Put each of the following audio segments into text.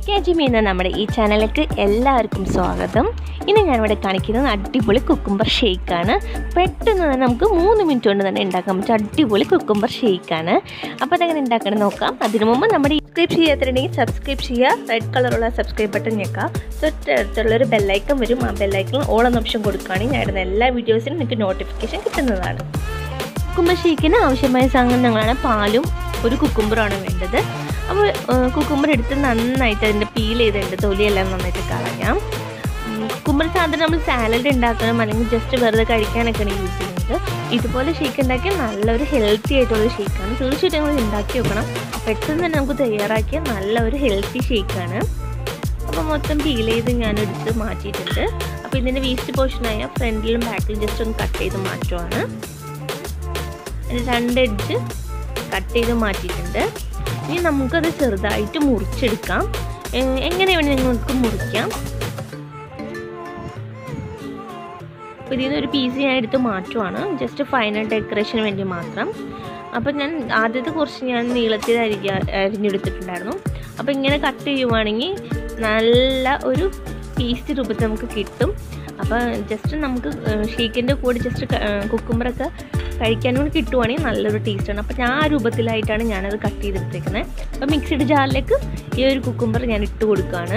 K G me എന്ന നമ്മുടെ ഈ ചാനലിലേക്ക് എല്ലാവർക്കും സ്വാഗതം ഇന്ന് ഞാനിവിടെ കാണിക്കുന്നത് അടിപൊളി കുക്കുംബർ ഷേക്കാണ് പെട്ടെന്ന് തന്നെ നമുക്ക് മൂന്ന് മിനിറ്റ് കൊണ്ട് തന്നെ ഉണ്ടാക്കാൻ പറ്റും അടിപൊളി കുക്കുംബർ ഷേക്കാണ് അപ്പോൾ അതെങ്ങനെ ഉണ്ടാക്കണം നോക്കാം അതിനു മുമ്പ് നമ്മുടെ സബ്സ്ക്രൈബ് ചെയ്യാത്തിട്ടുണ്ടെങ്കിൽ സബ്സ്ക്രൈബ് ചെയ്യുക റെഡ് കളറുള്ള സബ്സ്ക്രൈബ് ബട്ടൺ ഞെക്കുക തൊട്ടടുത്തുള്ളൊരു ബെല്ലൈക്കൺ വരും ആ ബെല്ലൈക്കൺ ഓൾ എന്ന ഓപ്ഷൻ കൊടുക്കുകയാണെങ്കിൽ ഞാൻ ഇടുന്ന എല്ലാ വീഡിയോസിനും നിങ്ങൾക്ക് നോട്ടിഫിക്കേഷൻ കിട്ടുന്നതാണ് കുക്കുംബർ ഷേക്കിന് ആവശ്യമായ സാധനങ്ങളാണ് പാലും ഒരു കുക്കുംബറാണ് വേണ്ടത് അപ്പോൾ കുക്കുംബർ എടുത്ത് നന്നായിട്ട് അതിൻ്റെ പീൽ ചെയ്തിട്ട് തൊലിയെല്ലാം നന്നായിട്ട് കളയാം കുക്കുംബർ സാധനം നമ്മൾ സാലഡ് ഉണ്ടാക്കണം അല്ലെങ്കിൽ ജസ്റ്റ് വെറുതെ കഴിക്കാനൊക്കെയാണ് യൂസ് ചെയ്യുന്നത് ഇതുപോലെ ഷേക്ക് ഉണ്ടാക്കിയാൽ നല്ലൊരു ഹെൽത്തി ആയിട്ടുള്ള ഷേക്കാണ് തീർച്ചയായിട്ടും നമ്മൾ ഉണ്ടാക്കി വെക്കണം പെട്ടെന്ന് തന്നെ നമുക്ക് തയ്യാറാക്കിയ നല്ല ഒരു ഹെൽത്തി ഷേക്കാണ് അപ്പോൾ മൊത്തം പീൽ ചെയ്ത് ഞാൻ എടുത്ത് മാറ്റിയിട്ടുണ്ട് അപ്പോൾ ഇതിൻ്റെ വേസ്റ്റ് പോർഷനായ ഫ്രണ്ടിലും ബാക്കിലും ജസ്റ്റ് ഒന്ന് കട്ട് ചെയ്ത് മാറ്റുവാണ് രണ്ട് എഡ്ജ് കട്ട് ചെയ്ത് മാറ്റിയിട്ടുണ്ട് ഇനി നമുക്കത് ചെറുതായിട്ട് മുറിച്ചെടുക്കാം എങ്ങനെ വേണം നിങ്ങൾക്ക് മുറിക്കാം അപ്പോൾ ഇതിൽ നിന്ന് ഒരു പീസ് ഞാൻ എടുത്ത് മാറ്റുവാണ് ജസ്റ്റ് ഫൈനൽ ഡെക്കറേഷന് വേണ്ടി മാത്രം അപ്പോൾ ഞാൻ ആദ്യത്തെ കുറച്ച് ഞാൻ നീളത്തിൽ അരിഞ്ഞ അരിഞ്ഞെടുത്തിട്ടുണ്ടായിരുന്നു അപ്പോൾ ഇങ്ങനെ കട്ട് ചെയ്യുവാണെങ്കിൽ നല്ല ഒരു പീസ് രൂപത്തിൽ നമുക്ക് കിട്ടും അപ്പോൾ ജസ്റ്റ് നമുക്ക് ഷേക്കിൻ്റെ കൂടെ ജസ്റ്റ് കുക്കുമ്പറൊക്കെ കഴിക്കാൻ കൂടി കിട്ടുവാണെങ്കിൽ നല്ലൊരു ടേസ്റ്റാണ് അപ്പോൾ ഞാൻ ആ രൂപത്തിലായിട്ടാണ് ഞാനത് കട്ട് ചെയ്തെടുത്തേക്കുന്നത് അപ്പോൾ മിക്സിഡ് ജാറിലേക്ക് ഈ ഒരു കുക്കുംബർ ഞാൻ ഇട്ട് കൊടുക്കുകയാണ്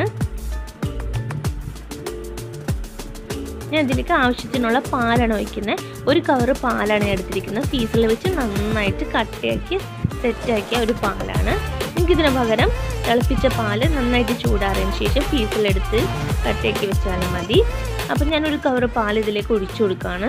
ഞാൻ ഇതിലേക്ക് ആവശ്യത്തിനുള്ള പാലാണ് ഒഴിക്കുന്നത് ഒരു കവറ് പാലാണ് ഞാൻ എടുത്തിരിക്കുന്നത് ഫീസിൽ വെച്ച് നന്നായിട്ട് കട്ടയാക്കി സെറ്റാക്കിയ ഒരു പാലാണ് എനിക്കിതിന് പകരം തിളപ്പിച്ച പാല് നന്നായിട്ട് ചൂടാറിയതിന് ശേഷം ഫീസിലെടുത്ത് കട്ടയാക്കി വെച്ചാലും മതി അപ്പം ഞാനൊരു കവറ് പാൽ ഇതിലേക്ക് ഒഴിച്ചു കൊടുക്കുകയാണ്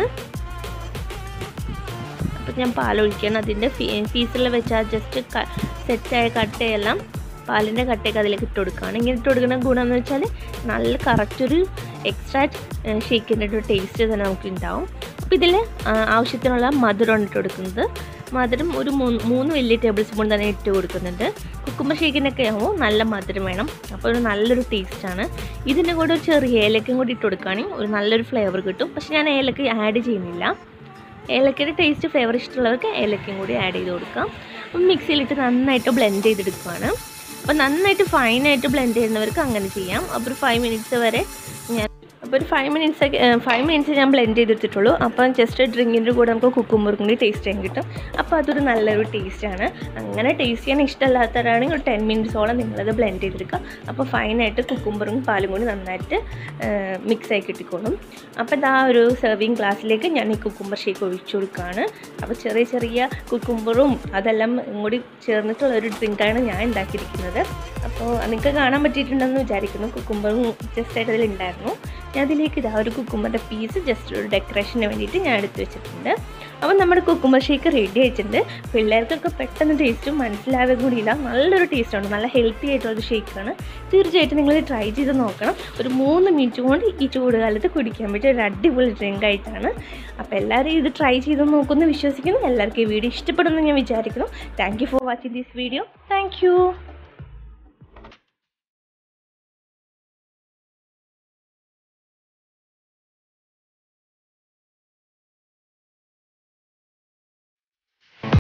അപ്പം ഞാൻ പാൽ ഒഴിക്കണം അതിൻ്റെ ഫീസിൽ വെച്ചാൽ ജസ്റ്റ് സെറ്റായ കട്ടയെല്ലാം പാലിൻ്റെ കട്ടയൊക്കെ അതിലേക്ക് ഇട്ട് കൊടുക്കുകയാണ് ഇങ്ങനെ ഇട്ട് കൊടുക്കുന്ന ഗുണം എന്ന് വെച്ചാൽ നല്ല കറക്റ്റ് ഒരു എക്സ്ട്രാ ഷേക്കിൻ്റെ ഒരു ടേസ്റ്റ് തന്നെ നമുക്ക് ഉണ്ടാവും അപ്പോൾ ഇതിൽ ആവശ്യത്തിനുള്ള മധുരമാണ് ഇട്ട് കൊടുക്കുന്നത് മധുരം ഒരു മൂന്ന് മൂന്ന് വലിയ ടേബിൾ സ്പൂൺ തന്നെ ഇട്ട് കൊടുക്കുന്നുണ്ട് കുക്കുമ്പർ ഷേക്കിനൊക്കെ ആകുമ്പോൾ നല്ല മധുരം വേണം അപ്പോൾ ഒരു നല്ലൊരു ടേസ്റ്റാണ് ഇതിൻ്റെ കൂടെ ഒരു ചെറിയ ഏലക്കയും കൂടി ഇട്ട് കൊടുക്കുകയാണെങ്കിൽ ഒരു നല്ലൊരു ഫ്ലേവർ കിട്ടും പക്ഷേ ഞാൻ ഏലക്ക ആഡ് ചെയ്യുന്നില്ല ഏലക്കയുടെ ടേസ്റ്റ് ഫ്ലേവർ ഇഷ്ടമുള്ളവർക്ക് ഏലക്കയും കൂടി ആഡ് ചെയ്ത് കൊടുക്കാം അപ്പം മിക്സിയിലിട്ട് നന്നായിട്ട് ബ്ലെൻഡ് ചെയ്തെടുക്കുകയാണ് അപ്പോൾ നന്നായിട്ട് ഫൈനായിട്ട് ബ്ലെൻഡ് ചെയ്യുന്നവർക്ക് അങ്ങനെ ചെയ്യാം അപ്പോൾ ഒരു ഫൈവ് മിനിറ്റ്സ് വരെ ഞാൻ അപ്പോൾ ഒരു ഫൈവ് മിനിറ്റ്സ് ഫൈവ് മിനിറ്റ്സ് ഞാൻ ബ്ലെൻഡ് ചെയ്തെടുത്തിട്ടുള്ളൂ അപ്പം ജസ്റ്റ് ഡ്രിങ്കിൻ്റെ കൂടെ നമുക്ക് കുക്കുമ്പറും കൂടി ടേസ്റ്റ് ചെയ്യാൻ കിട്ടും അപ്പോൾ അതൊരു നല്ലൊരു ടേസ്റ്റാണ് അങ്ങനെ ടേസ്റ്റ് ചെയ്യാൻ ഇഷ്ടമല്ലാത്തവരാണെങ്കിൽ ഒരു ടെൻ മിനിറ്റ്സോളം നിങ്ങളത് ബ്ലെൻഡ് ചെയ്തെടുക്കുക അപ്പോൾ ഫൈനായിട്ട് കുക്കുമ്പറും പാലും കൂടി നന്നായിട്ട് മിക്സായി കിട്ടിക്കോളും അപ്പോൾ ഇതാ ഒരു സെർവിങ് ഗ്ലാസ്സിലേക്ക് ഞാൻ ഈ കുക്കുമ്പർ ഷേക്ക് ഒഴിച്ചു കൊടുക്കുകയാണ് അപ്പോൾ ചെറിയ ചെറിയ കുക്കുമ്പറും അതെല്ലാം കൂടി ചേർന്നിട്ടുള്ള ഒരു ഡ്രിങ്കാണ് ഞാൻ ഉണ്ടാക്കിയിരിക്കുന്നത് അപ്പോൾ നിങ്ങൾക്ക് കാണാൻ പറ്റിയിട്ടുണ്ടെന്ന് വിചാരിക്കുന്നു കുക്കുമ്പറും ജസ്റ്റ് ആയിട്ട് അതിലുണ്ടായിരുന്നു ഞാൻ അതിലേക്ക് ഇതാ ഒരു കുക്കുമ്പറിൻ്റെ പീസ് ജസ്റ്റ് ഒരു ഡെക്കറേഷന് വേണ്ടിയിട്ട് ഞാൻ എടുത്ത് വെച്ചിട്ടുണ്ട് അപ്പോൾ നമ്മുടെ കുക്കുമ്പർ ഷേക്ക് റെഡി ആയിട്ടുണ്ട് പിള്ളേർക്കൊക്കെ പെട്ടെന്ന് ടേസ്റ്റും മനസ്സിലാവുക കൂടിയില്ല നല്ലൊരു ടേസ്റ്റാണ് നല്ല ഹെൽത്തി ആയിട്ടുള്ളൊരു ഷേക്കാണ് തീർച്ചയായിട്ടും നിങ്ങൾ ട്രൈ ചെയ്ത് നോക്കണം ഒരു മൂന്ന് മിനിറ്റ് കൊണ്ട് ഈ ചൂടുകാലത്ത് കുടിക്കാൻ പറ്റിയ ഒരു അടിപൊളി ഡ്രിങ്ക് ആയിട്ടാണ് അപ്പോൾ എല്ലാവരും ഇത് ട്രൈ ചെയ്ത് നോക്കുമെന്ന് വിശ്വസിക്കുന്നു എല്ലാവർക്കും ഈ വീഡിയോ ഇഷ്ടപ്പെടുമെന്ന് ഞാൻ വിചാരിക്കുന്നു thank you for watching this video thank